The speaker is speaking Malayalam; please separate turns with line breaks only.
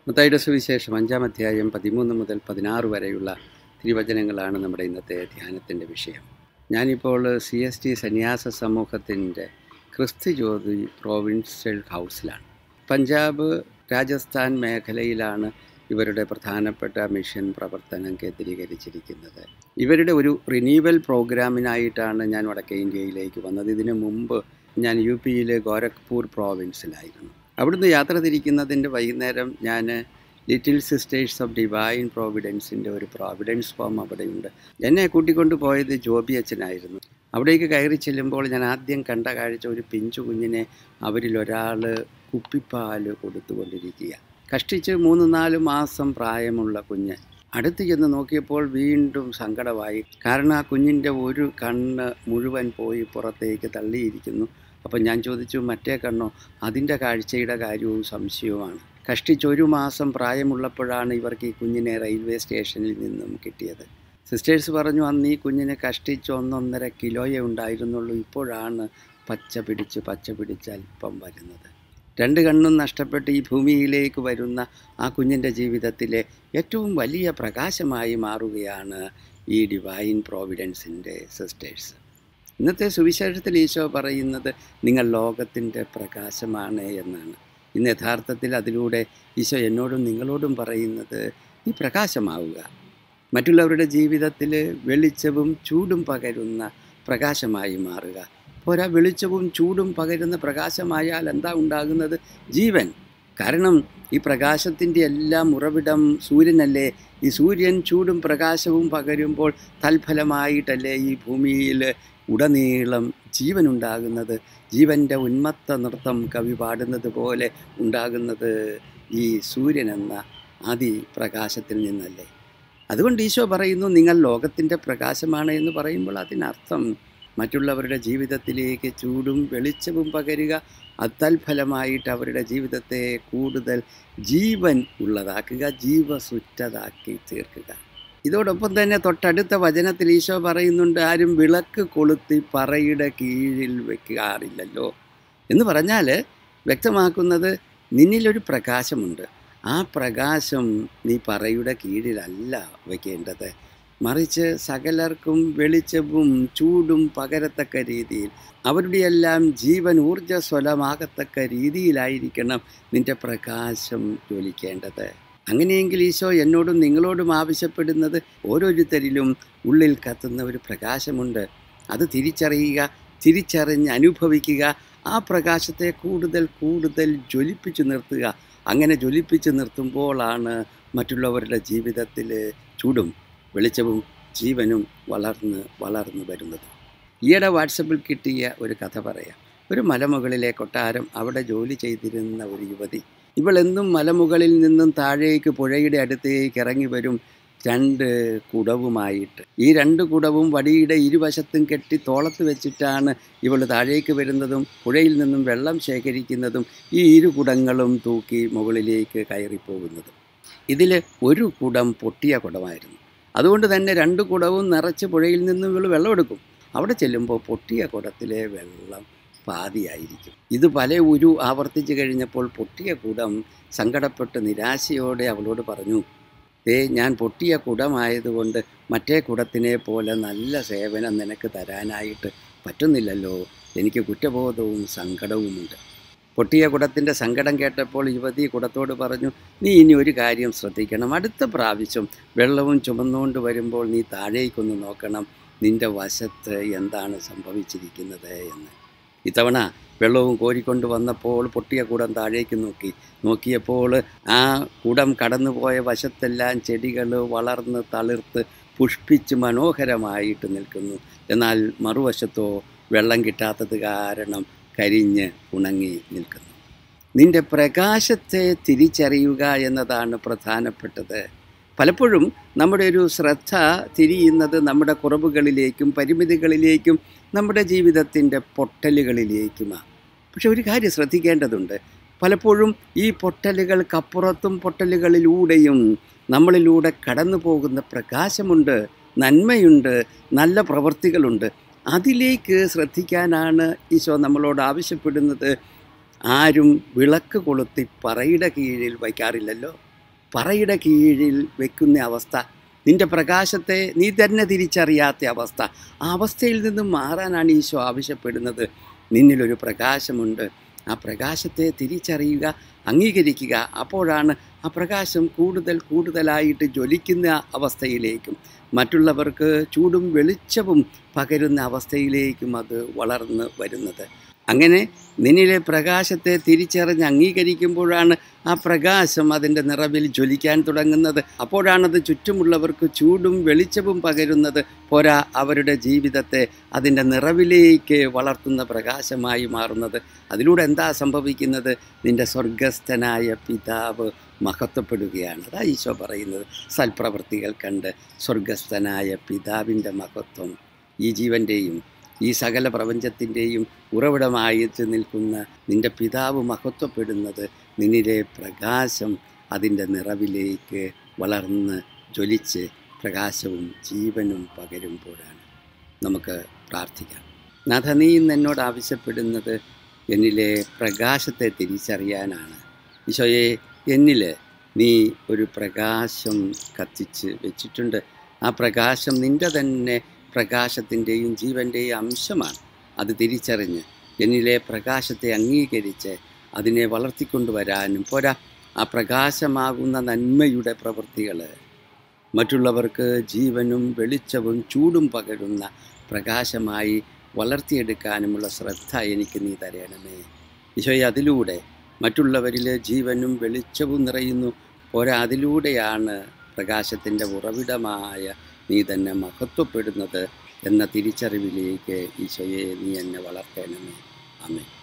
മത്തായിയുടെ സുവിശേഷം അഞ്ചാം അധ്യായം പതിമൂന്ന് മുതൽ പതിനാറ് വരെയുള്ള തിരുവചനങ്ങളാണ് നമ്മുടെ ഇന്നത്തെ ധ്യാനത്തിൻ്റെ വിഷയം ഞാനിപ്പോൾ സി എസ് ടി സന്യാസ സമൂഹത്തിൻ്റെ ക്രിസ്തു ജ്യോതി പ്രോവിൻഷ്യൽ ഹൗസിലാണ് പഞ്ചാബ് രാജസ്ഥാൻ മേഖലയിലാണ് ഇവരുടെ പ്രധാനപ്പെട്ട മിഷൻ പ്രവർത്തനം കേന്ദ്രീകരിച്ചിരിക്കുന്നത് ഇവരുടെ ഒരു റിന്യൂവൽ പ്രോഗ്രാമിനായിട്ടാണ് ഞാൻ വടക്കേ ഇന്ത്യയിലേക്ക് വന്നത് ഇതിനു മുമ്പ് ഞാൻ യു പിയിലെ ഗോരഖ്പൂർ പ്രോവിൻസിലായിരുന്നു അവിടുന്ന് യാത്ര തിരിക്കുന്നതിൻ്റെ വൈകുന്നേരം ഞാൻ ലിറ്റിൽ സിസ്റ്റേഴ്സ് ഓഫ് ഡിവൈൻ പ്രോവിഡൻസിൻ്റെ ഒരു പ്രോവിഡൻസ് ഫോം അവിടെയുണ്ട് എന്നെ കൂട്ടിക്കൊണ്ട് പോയത് ജോബി അച്ഛനായിരുന്നു അവിടേക്ക് കയറി ചെല്ലുമ്പോൾ ഞാൻ ആദ്യം കണ്ട കാഴ്ച ഒരു പിഞ്ചു കുഞ്ഞിനെ അവരിൽ ഒരാൾ കുപ്പിപ്പാൽ കൊടുത്തുകൊണ്ടിരിക്കുക കഷ്ടിച്ച് മൂന്ന് നാല് മാസം പ്രായമുള്ള കുഞ്ഞ് അടുത്ത് ചെന്ന് നോക്കിയപ്പോൾ വീണ്ടും സങ്കടമായി കാരണം ആ കുഞ്ഞിൻ്റെ ഒരു കണ്ണ് മുഴുവൻ പോയി പുറത്തേക്ക് തള്ളിയിരിക്കുന്നു അപ്പം ഞാൻ ചോദിച്ചു മറ്റേ കണ്ണോ അതിൻ്റെ കാഴ്ചയുടെ കാര്യവും സംശയവുമാണ് കഷ്ടിച്ച് ഒരു മാസം പ്രായമുള്ളപ്പോഴാണ് ഇവർക്ക് ഈ കുഞ്ഞിനെ റെയിൽവേ സ്റ്റേഷനിൽ നിന്നും കിട്ടിയത് സിസ്റ്റേഴ്സ് പറഞ്ഞു അന്ന് ഈ കുഞ്ഞിന് കഷ്ടിച്ച് ഒന്നൊന്നര കിലോയേ ഉണ്ടായിരുന്നുള്ളൂ ഇപ്പോഴാണ് പച്ച പിടിച്ച് പച്ച പിടിച്ച് അല്പം വരുന്നത് രണ്ട് കണ്ണും നഷ്ടപ്പെട്ട് ഈ ഭൂമിയിലേക്ക് വരുന്ന ആ കുഞ്ഞിൻ്റെ ജീവിതത്തിലെ ഏറ്റവും വലിയ പ്രകാശമായി മാറുകയാണ് ഈ ഡിവൈൻ പ്രോവിഡൻസിൻ്റെ സിസ്റ്റേഴ്സ് ഇന്നത്തെ സുവിശേഷത്തിൽ ഈശോ പറയുന്നത് നിങ്ങൾ ലോകത്തിൻ്റെ പ്രകാശമാണ് എന്നാണ് ഇന്ന് യഥാർത്ഥത്തിൽ അതിലൂടെ ഈശോ എന്നോടും നിങ്ങളോടും പറയുന്നത് നീ പ്രകാശമാവുക മറ്റുള്ളവരുടെ ജീവിതത്തിൽ വെളിച്ചവും ചൂടും പകരുന്ന പ്രകാശമായി മാറുക പോരാ വെളിച്ചവും ചൂടും പകരുന്ന പ്രകാശമായാൽ എന്താ ഉണ്ടാകുന്നത് ജീവൻ കാരണം ഈ പ്രകാശത്തിൻ്റെ എല്ലാം ഉറവിടം സൂര്യനല്ലേ ഈ സൂര്യൻ ചൂടും പ്രകാശവും പകരുമ്പോൾ തൽഫലമായിട്ടല്ലേ ഈ ഭൂമിയിൽ ഉടനീളം ജീവൻ ഉണ്ടാകുന്നത് ജീവൻ്റെ ഉന്മത്ത നൃത്തം കവി പാടുന്നത് പോലെ ഉണ്ടാകുന്നത് ഈ സൂര്യൻ എന്ന അതിപ്രകാശത്തിൽ നിന്നല്ലേ അതുകൊണ്ട് ഈശോ പറയുന്നു നിങ്ങൾ ലോകത്തിൻ്റെ പ്രകാശമാണ് എന്ന് പറയുമ്പോൾ അതിനർത്ഥം മറ്റുള്ളവരുടെ ജീവിതത്തിലേക്ക് ചൂടും വെളിച്ചവും പകരുക അതൽഫലമായിട്ട് അവരുടെ ജീവിതത്തെ കൂടുതൽ ജീവൻ ഉള്ളതാക്കുക ജീവസുറ്റതാക്കി തീർക്കുക ഇതോടൊപ്പം തന്നെ തൊട്ടടുത്ത വചനത്തിൽ ഈശോ പറയുന്നുണ്ട് ആരും വിളക്ക് കൊളുത്തി പറയുടെ കീഴിൽ വെക്കാറില്ലല്ലോ എന്ന് പറഞ്ഞാൽ വ്യക്തമാക്കുന്നത് നിന്നിലൊരു പ്രകാശമുണ്ട് ആ പ്രകാശം നീ പറയുടെ കീഴിലല്ല വയ്ക്കേണ്ടത് മറിച്ച് സകലർക്കും വെളിച്ചവും ചൂടും പകരത്തക്ക രീതിയിൽ അവരുടെയെല്ലാം ജീവൻ ഊർജ്ജസ്വലമാകത്തക്ക രീതിയിലായിരിക്കണം നിന്റെ പ്രകാശം ജ്വലിക്കേണ്ടത് അങ്ങനെയെങ്കിൽ ഈശോ എന്നോടും നിങ്ങളോടും ആവശ്യപ്പെടുന്നത് ഓരോരുത്തരിലും ഉള്ളിൽ കത്തുന്ന ഒരു പ്രകാശമുണ്ട് അത് തിരിച്ചറിയുക തിരിച്ചറിഞ്ഞ് അനുഭവിക്കുക ആ പ്രകാശത്തെ കൂടുതൽ കൂടുതൽ ജ്വലിപ്പിച്ചു നിർത്തുക അങ്ങനെ ജ്വലിപ്പിച്ച് നിർത്തുമ്പോഴാണ് മറ്റുള്ളവരുടെ ജീവിതത്തിൽ ചൂടും വെളിച്ചവും ജീവനും വളർന്ന് വളർന്നു വരുന്നത് ഈയിടെ വാട്സപ്പിൽ കിട്ടിയ ഒരു കഥ പറയാം ഒരു മലമുകളിലെ കൊട്ടാരം അവിടെ ജോലി ചെയ്തിരുന്ന ഒരു യുവതി ഇവൾ എന്നും മലമുകളിൽ നിന്നും താഴേക്ക് പുഴയുടെ അടുത്തേക്ക് ഇറങ്ങി വരും രണ്ട് കുടവുമായിട്ട് ഈ രണ്ട് കുടവും വടിയുടെ ഇരുവശത്തും കെട്ടി തോളത്ത് വെച്ചിട്ടാണ് ഇവൾ താഴേക്ക് വരുന്നതും പുഴയിൽ നിന്നും വെള്ളം ശേഖരിക്കുന്നതും ഈ ഇരു കുടങ്ങളും തൂക്കി മുകളിലേക്ക് കയറിപ്പോകുന്നതും ഇതിൽ ഒരു കുടം പൊട്ടിയ കുടമായിരുന്നു അതുകൊണ്ട് തന്നെ രണ്ട് കുടവും നിറച്ച് പുഴയിൽ നിന്നും ഇവൾ വെള്ളമെടുക്കും അവിടെ ചെല്ലുമ്പോൾ പൊട്ടിയ കുടത്തിലെ വെള്ളം പാതിയായിരിക്കും ഇത് പല ഉരു ആവർത്തിച്ച് കഴിഞ്ഞപ്പോൾ പൊട്ടിയ കുടം സങ്കടപ്പെട്ട് നിരാശയോടെ അവളോട് പറഞ്ഞു ദേ ഞാൻ പൊട്ടിയ കുടമായതുകൊണ്ട് മറ്റേ കുടത്തിനെ പോലെ നല്ല സേവനം നിനക്ക് തരാനായിട്ട് പറ്റുന്നില്ലല്ലോ എനിക്ക് കുറ്റബോധവും സങ്കടവുമുണ്ട് പൊട്ടിയ കുടത്തിൻ്റെ സങ്കടം കേട്ടപ്പോൾ യുവതി കുടത്തോട് പറഞ്ഞു നീ ഇനി ഒരു കാര്യം ശ്രദ്ധിക്കണം അടുത്ത പ്രാവശ്യം വെള്ളവും ചുമന്നുകൊണ്ട് വരുമ്പോൾ നീ താഴേക്കൊന്ന് നോക്കണം നിന്റെ വശത്ത് എന്താണ് സംഭവിച്ചിരിക്കുന്നത് എന്ന് ഇത്തവണ വെള്ളവും കോരിക്കൊണ്ട് വന്നപ്പോൾ പൊട്ടിയ കുടം താഴേക്ക് നോക്കി നോക്കിയപ്പോൾ ആ കുടം കടന്നുപോയ വശത്തെല്ലാം ചെടികൾ വളർന്ന് തളിർത്ത് പുഷ്പിച്ച് മനോഹരമായിട്ട് നിൽക്കുന്നു എന്നാൽ മറുവശത്തോ വെള്ളം കിട്ടാത്തത് കാരണം കരിഞ്ഞ് ഉണങ്ങി നിൽക്കുന്നു നിന്റെ പ്രകാശത്തെ തിരിച്ചറിയുക എന്നതാണ് പ്രധാനപ്പെട്ടത് പലപ്പോഴും നമ്മുടെ ഒരു ശ്രദ്ധ തിരിയുന്നത് നമ്മുടെ കുറവുകളിലേക്കും പരിമിതികളിലേക്കും നമ്മുടെ ജീവിതത്തിൻ്റെ പൊട്ടലുകളിലേക്കുമാണ് പക്ഷെ ഒരു കാര്യം ശ്രദ്ധിക്കേണ്ടതുണ്ട് പലപ്പോഴും ഈ പൊട്ടലുകൾക്കപ്പുറത്തും പൊട്ടലുകളിലൂടെയും നമ്മളിലൂടെ കടന്നു പോകുന്ന പ്രകാശമുണ്ട് നന്മയുണ്ട് നല്ല പ്രവൃത്തികളുണ്ട് അതിലേക്ക് ശ്രദ്ധിക്കാനാണ് ഈശോ നമ്മളോട് ആവശ്യപ്പെടുന്നത് ആരും വിളക്ക് കൊളുത്തി പറയുടെ കീഴിൽ വയ്ക്കാറില്ലല്ലോ പറയുടെ കീഴിൽ വെക്കുന്ന അവസ്ഥ നിന്റെ പ്രകാശത്തെ നീ തന്നെ തിരിച്ചറിയാത്ത അവസ്ഥ ആ അവസ്ഥയിൽ നിന്നും മാറാനാണ് ഈശോ ആവശ്യപ്പെടുന്നത് നിന്നിലൊരു പ്രകാശമുണ്ട് ആ പ്രകാശത്തെ തിരിച്ചറിയുക അംഗീകരിക്കുക അപ്പോഴാണ് ആ പ്രകാശം കൂടുതൽ കൂടുതലായിട്ട് ജ്വലിക്കുന്ന അവസ്ഥയിലേക്കും മറ്റുള്ളവർക്ക് ചൂടും വെളിച്ചവും പകരുന്ന അവസ്ഥയിലേക്കും അത് വളർന്ന് വരുന്നത് അങ്ങനെ നിന്നിലെ പ്രകാശത്തെ തിരിച്ചറിഞ്ഞ് അംഗീകരിക്കുമ്പോഴാണ് ആ പ്രകാശം അതിൻ്റെ നിറവിൽ ജ്വലിക്കാൻ തുടങ്ങുന്നത് അപ്പോഴാണത് ചുറ്റുമുള്ളവർക്ക് ചൂടും വെളിച്ചവും പകരുന്നത് പോരാ അവരുടെ ജീവിതത്തെ അതിൻ്റെ നിറവിലേക്ക് വളർത്തുന്ന പ്രകാശമായി മാറുന്നത് അതിലൂടെ എന്താ സംഭവിക്കുന്നത് നിൻ്റെ സ്വർഗസ്ഥനായ പിതാവ് മഹത്വപ്പെടുകയാണ് അതാ ഈശോ പറയുന്നത് സൽപ്രവൃത്തികൾ കണ്ട് സ്വർഗസ്ഥനായ പിതാവിൻ്റെ മഹത്വം ഈ ജീവൻ്റെയും ഈ സകല പ്രപഞ്ചത്തിൻ്റെയും ഉറവിടമായിട്ട് നിൽക്കുന്ന നിൻ്റെ പിതാവ് മഹത്വപ്പെടുന്നത് നിന്നിലെ പ്രകാശം അതിൻ്റെ നിറവിലേക്ക് വളർന്ന് ജ്വലിച്ച് പ്രകാശവും ജീവനും പകരുമ്പോഴാണ് നമുക്ക് പ്രാർത്ഥിക്കാം നാഥ നീ ഇന്ന് എന്നോട് ആവശ്യപ്പെടുന്നത് എന്നിലെ പ്രകാശത്തെ തിരിച്ചറിയാനാണ് ഈശോയെ എന്നിൽ നീ ഒരു പ്രകാശം കത്തിച്ച് വെച്ചിട്ടുണ്ട് ആ പ്രകാശം നിൻ്റെ തന്നെ പ്രകാശത്തിൻ്റെയും ജീവൻ്റെയും അംശമാണ് അത് തിരിച്ചറിഞ്ഞ് എന്നിലെ പ്രകാശത്തെ അംഗീകരിച്ച് അതിനെ വളർത്തിക്കൊണ്ടുവരാനും പോരാ ആ പ്രകാശമാകുന്ന നന്മയുടെ പ്രവൃത്തികൾ മറ്റുള്ളവർക്ക് ജീവനും വെളിച്ചവും ചൂടും പകരുന്ന പ്രകാശമായി വളർത്തിയെടുക്കാനുമുള്ള ശ്രദ്ധ എനിക്ക് നീ തരണമേ ഈശോയെ അതിലൂടെ മറ്റുള്ളവരിൽ ജീവനും വെളിച്ചവും നിറയുന്നു പോരാ അതിലൂടെയാണ് പ്രകാശത്തിൻ്റെ ഉറവിടമായ നീ തന്നെ മഹത്വപ്പെടുന്നത് എന്ന തിരിച്ചറിവിലേക്ക് ഈശോയെ നീ എന്നെ വളർത്തണമേ ആമേ